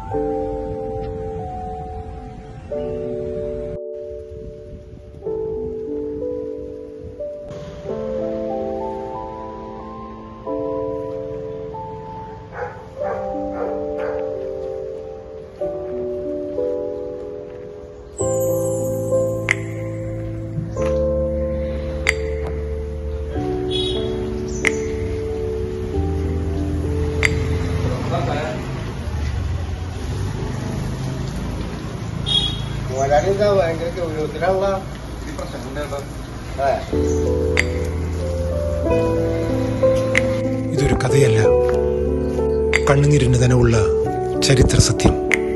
മുതലാളിഎന്താ ഭയങ്കര ഗൗരവത്തിലുള്ള ഇതൊരു കഥയല്ല കണ്ണുനീരിന് നനവുള്ള ചരിത്ര സത്യം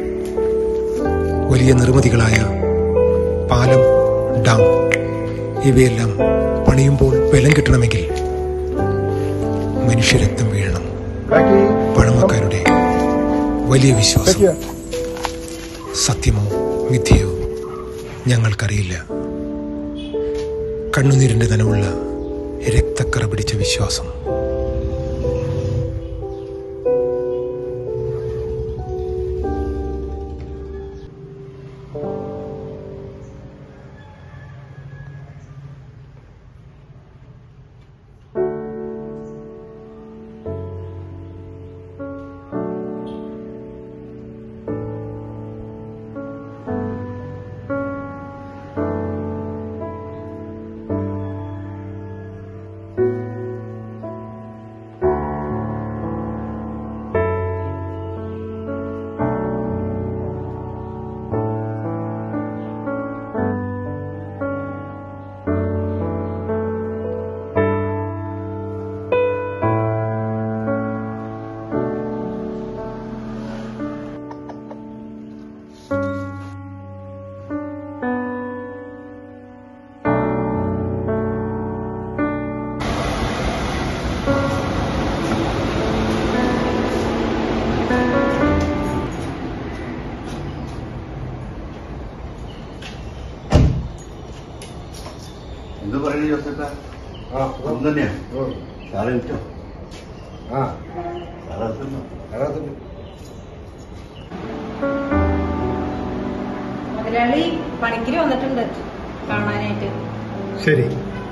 വലിയ നിർമ്മിതികളായ പാലം ഡാം ഇവയെല്ലാം പണിയുമ്പോൾ ബലം കിട്ടണമെങ്കിൽ മനുഷ്യരക്തം വീഴണം പഴമക്കാരുടെ വലിയ വിശ്വാസം സത്യമോ മിഥ്യയോ ഞങ്ങൾക്കറിയില്ല കണ്ണുനീരിന്റെ നനവുള്ള രക്തക്കറ പിടിച്ച വിശ്വാസം എന്ത് പറയുന്നു ജോസേട്ടാ ഒന്നും തന്നെയാ സാറ് വിറ്റോ ആ സാറ് അകത്തുണ്ടോ? അതിനകത്തുണ്ട് മുതലാളി പണിക്കിന് വന്നിട്ടുണ്ട് കാണാനായിട്ട് ശരി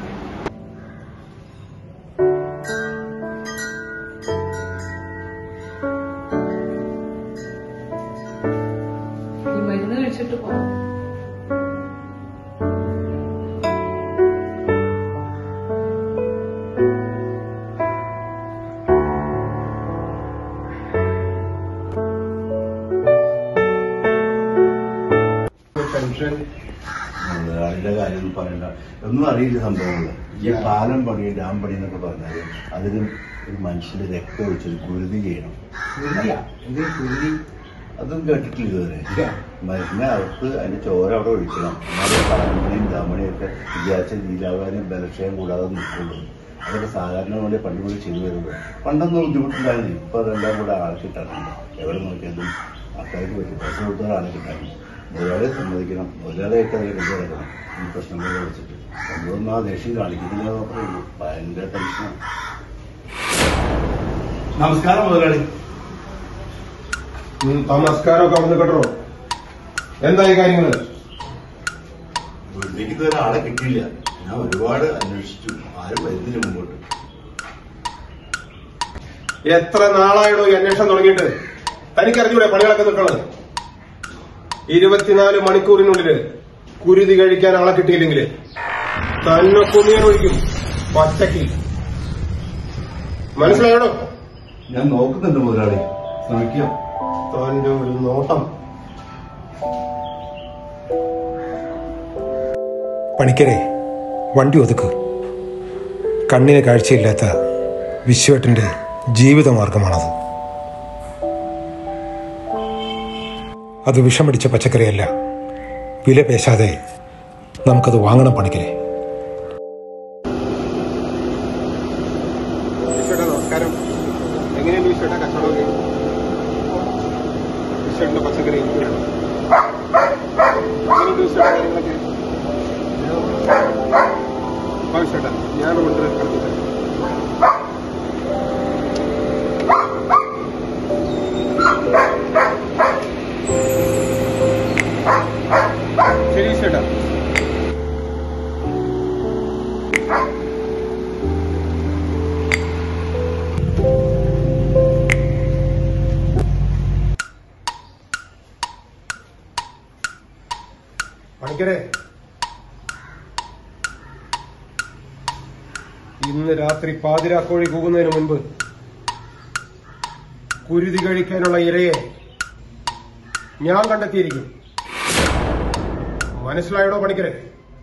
ഈ മരുന്ന് കഴിച്ചിട്ട് പോകാം ടെൻഷൻ മുതലാളിയുടെ കാര്യം ഒന്നും പറയണ്ട ഒന്നും അറിയില്ല സംഭവങ്ങൾ ഈ പാലം പണി ഡാം പണി എന്നൊക്കെ പറഞ്ഞാൽ അതിന് ഒരു മനുഷ്യന്റെ രക്തം ഒഴിച്ചൊരു കുരുതി ചെയ്യണം കുരുതിയാ എന്ത് കുരുതി അതും കേട്ടിട്ടില്ല ഇതുവരെ ഇല്ല. മരുന്നിനെ അറുത്ത് അതിന്റെ ചോര അവിടെ ഒഴിക്കണം എന്നാലേ പാലമണിയും ഡാമണിയൊക്കെ വിചാരിച്ച രീതിയിലാകാനും ബലക്ഷയം കൂടാതെ നിൽക്കുള്ളൂ അതൊക്കെ സാധാരണ പോലെ പണ്ട് പോലെ ചെയ്തു വരുന്നത് പണ്ടൊന്നും ബുദ്ധിമുട്ടുണ്ടായിരുന്നു ഇപ്പൊ അതെല്ലാം കൂടെ ആളെ കിട്ടാറുണ്ട് എവിടെ നോക്കിയാലും ആൾക്കാർക്ക് പറ്റും പൈസ കൊടുത്താൽ ആളെ കിട്ടാറുണ്ട് മുതലാളിയെ സമ്മതിക്കണം മുതലാളിയൊക്കെ അതിൽ കൊണ്ടുവരണം ഈ പ്രശ്നങ്ങളെ വെച്ചിട്ട് നമ്മളൊന്നും ആ ദേഷ്യം കാണിക്കുന്നില്ല മാത്രമേ ഉള്ളൂ ഭയങ്കര ടെൻഷനാണ് നമസ്കാരം മുതലാളി നമസ്കാരമൊക്കെ വന്ന് കേട്ടോ എന്തായി കാര്യങ്ങള് വീട്ടിലേക്ക് ഇതുവരെ ആളെ കിട്ടിയില്ല ഞാൻ ഒരുപാട് അന്വേഷിച്ചു ആരും വരുന്നില്ല മുമ്പോട്ട് എത്ര നാളായിടോ ഈ അന്വേഷണം തുടങ്ങിയിട്ട് തനിക്കറിഞ്ഞൂടെ പണികളൊക്കെ നിൽക്കണത് ഇരുപത്തിനാല് മണിക്കൂറിനുള്ളില് കുരുതി കഴിക്കാൻ ആളെ കിട്ടിയില്ലെങ്കിൽ തന്നെ കുമിയാൻ ഒഴിക്കും പച്ചക്ക് മനസ്സിലായടോ ഞാൻ നോക്കുന്നുണ്ട് മുതലാളി ശ്രമിക്കാം തന്റെ ഒരു നോട്ടം പണിക്കരെ വണ്ടി ഒതുക്ക് കണ്ണിന് കാഴ്ചയില്ലാത്ത വിശ്വേട്ടന്റെ ജീവിതമാർഗമാണത് അത് വിഷമടിച്ച പച്ചക്കറിയല്ല വില പേശാതെ നമുക്കത് വാങ്ങണം പണിക്കരെ വിശ്വട്ട നമസ്കാരം എങ്ങനെയുണ്ട് വിശ്വട്ട കച്ചവടമൊക്കെ വിശ്വട്ടിന്റെ പച്ചക്കറി എങ്ങനെയുണ്ട് വിശ്വട്ട കാര്യങ്ങളൊക്കെ ആ വിശ്വട്ട ഞാൻ കൊണ്ടുവരാൻ കളിക്കുന്നത് പണിക്കരെ ഇന്ന് രാത്രി പാതിരാക്കോഴി കൂകുന്നതിന് മുൻപ് കുരുതി കഴിക്കാനുള്ള ഇരയെ ഞാൻ കണ്ടെത്തിയിരിക്കും മനസ്സിലായടോ പണിക്കരെ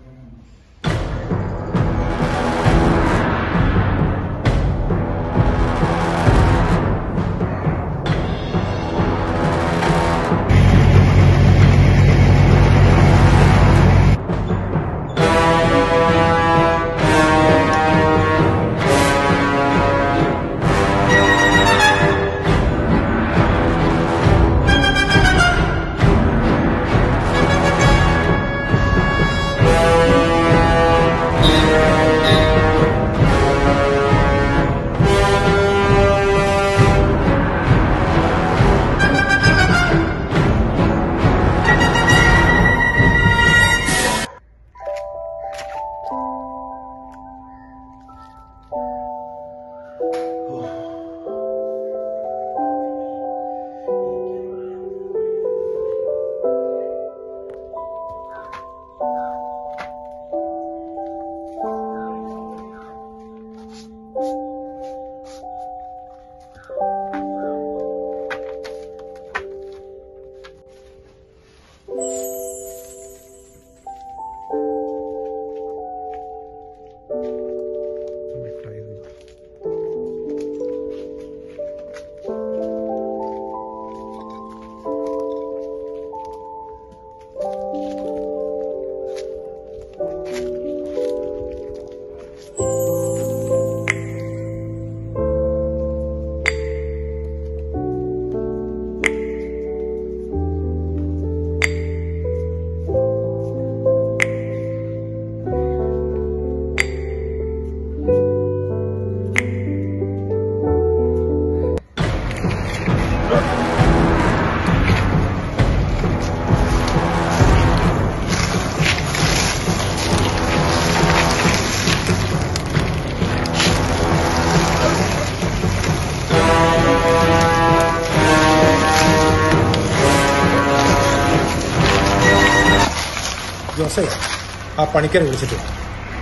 ജോസേ ആ പണിക്കരെ വിളിച്ചിട്ട് വാ.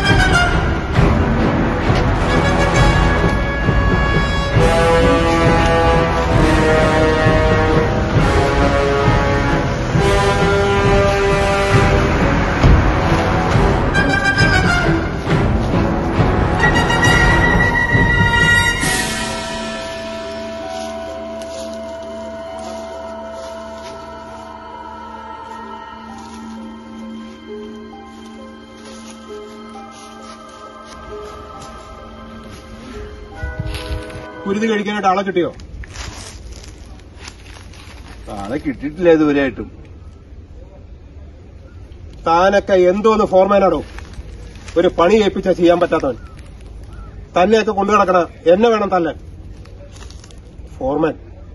കുരുതി കഴിക്കാനായിട്ട് ആളെ കിട്ടിയോ ആളെ കിട്ടിയിട്ടില്ല ഇതുവരെയായിട്ടും താനൊക്കെ എന്തോന്ന് ഫോർമാനാണോ ഒരു പണി ഏൽപ്പിച്ചാ ചെയ്യാൻ പറ്റാത്തവൻ തന്നെയൊക്കെ കൊണ്ടു നടക്കണ എന്നെ വേണം തല്ലാൻ ഫോർമാൻ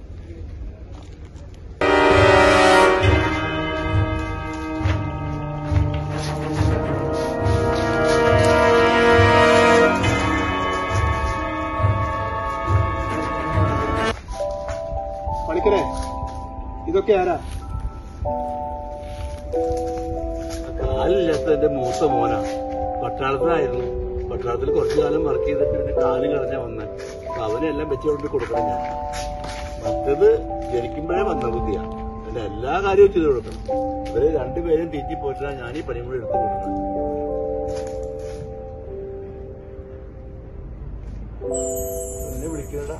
പണിക്കരെ ഇതൊക്കെ ആരാ കാലില്ലാത്ത എന്റെ മൂത്ത മോനാ പട്ടാളത്തിലായിരുന്നു പട്ടാളത്തിൽ കുറച്ചു കാലം വർക്ക് ചെയ്തിട്ട് പിന്നെ കാല് കളഞ്ഞ വന്ന് അവനെല്ലാം വെച്ചുകൊണ്ട് കൊടുക്കണം ഞാൻ മറ്റത് ജനിക്കുമ്പോഴേ വന്ന ബുദ്ധിയാ എന്റെ എല്ലാ കാര്യവും ചെയ്തു കൊടുക്കണം ഇവരെ രണ്ടുപേരും തീറ്റി പോറ്റാൻ ഞാൻ ഈ പണി കൂടി എടുത്തു കൊടുക്കണം എന്നെ വിളിക്കണടാ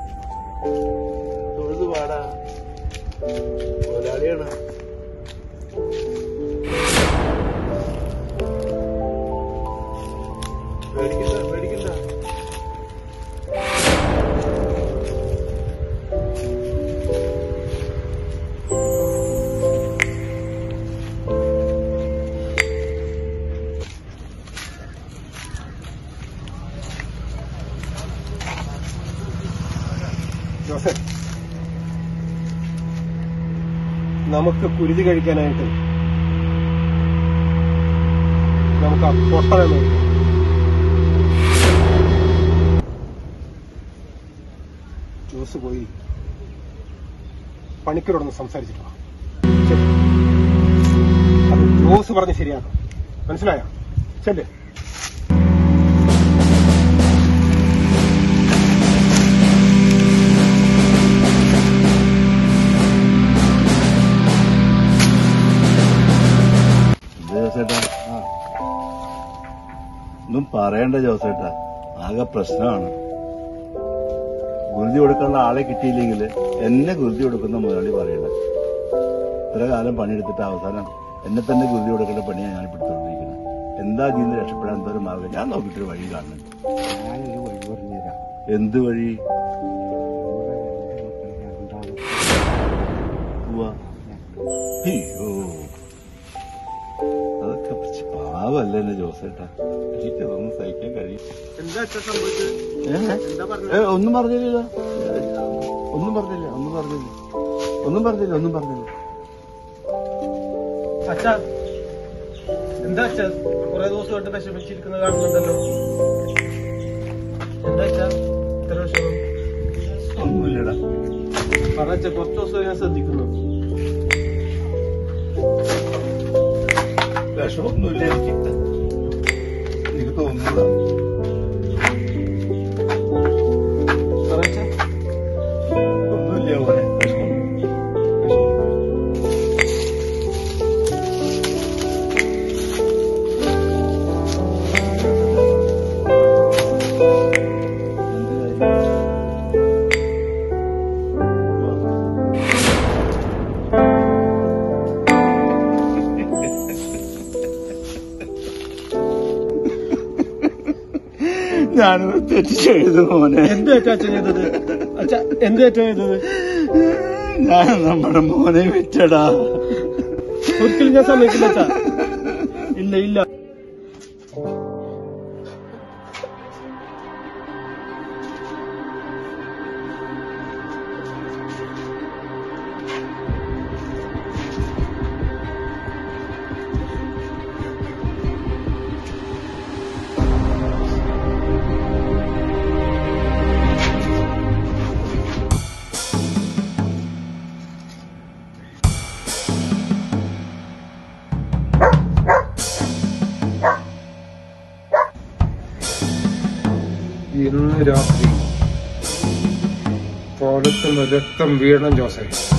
തൊഴുതു പാടാ മുതലാളിയാണ് പേടിക്കണ്ട പേടിക്കണ്ട ജോസഫ് നമുക്ക് കുരുതി കഴിക്കാനായിട്ട് നമുക്ക് ആ പൊട്ടനെ നോക്കാം ജോസ് പോയി പണിക്കരോടൊന്ന് സംസാരിച്ചിട്ട് വാ. ശരി. അത് ജോസ് ജോസ് പറഞ്ഞ് ശരിയാക്കും മനസ്സിലായോ ചെല്ലേ ഇത് ജോസേട്ടാ ഒന്നും പറയണ്ട ജോസേട്ടാ ആകെ പ്രശ്നമാണ് ഗുരുതി കൊടുക്കാനുള്ള ആളെ കിട്ടിയില്ലെങ്കിൽ എന്നെ ഗുരുതി കൊടുക്കുന്ന മുതലാളി പറയണ ഇത്ര കാലം പണിയെടുത്തിട്ട് അവസാനം എന്നെ തന്നെ ഗുരുതി കൊടുക്കേണ്ട പണിയാണ് ഞാൻ പിടിച്ചോണ്ടിരിക്കുന്നത് എന്താ ജീവിതം രക്ഷപ്പെടാൻ എന്തോരം മാർഗം ഞാൻ നോക്കിയിട്ടൊരു വഴി കാണുന്നുണ്ട് ഞാനൊരു വഴി പറഞ്ഞുതരാം എന്ത് വഴി ഉവ്വ. അയ്യോ അതൊക്കെ പിടിച്ച് പാവല്ലേ എന്നെ ജോസേട്ടാ എനിക്കതൊന്നും സഹിക്കാൻ കഴിയും എന്താ അച്ഛാ സംഭവിച്ചത് ഏ? എന്താ പറഞ്ഞത് ഏ, ഒന്നും പറഞ്ഞില്ല ഒന്നും പറഞ്ഞില്ല ഒന്നും പറഞ്ഞില്ല ഒന്നും പറഞ്ഞില്ല ഒന്നും പറഞ്ഞില്ല അച്ഛാ എന്താ അച്ഛാ കുറെ ദിവസമായിട്ട് വിഷമിച്ചിരിക്കുന്ന കാണുന്നുണ്ടല്ലോ എന്താ അച്ഛാ ഇത്ര വിഷമം ഒന്നുമില്ലടാ പറഞ്ഞ കുറച്ച് ദിവസം ഞാൻ ശ്രദ്ധിക്കുന്നു വിഷമൊന്നുമില്ല എനിക്ക് എനിക്ക് തോന്നുന്നതാ പറഞ്ഞ ഒന്നുമില്ല മോനെ വിഷമം എന്ത് കാര്യം? ഞാനത് തെറ്റ് ചെയ്തു മോനെ എന്ത് തെറ്റാ അച്ഛൻ ചെയ്തത് അച്ഛാ എന്ത് തെറ്റാ ചെയ്തത് ഞാൻ നമ്മുടെ മോനെ വിറ്റടാ ഒരിക്കലും ഞാൻ സമ്മതിക്കില്ല അച്ഛാ ഇല്ല ഇല്ല ഇന്ന് രാത്രി തോളത്തും രക്തം വീഴണം ജോസേ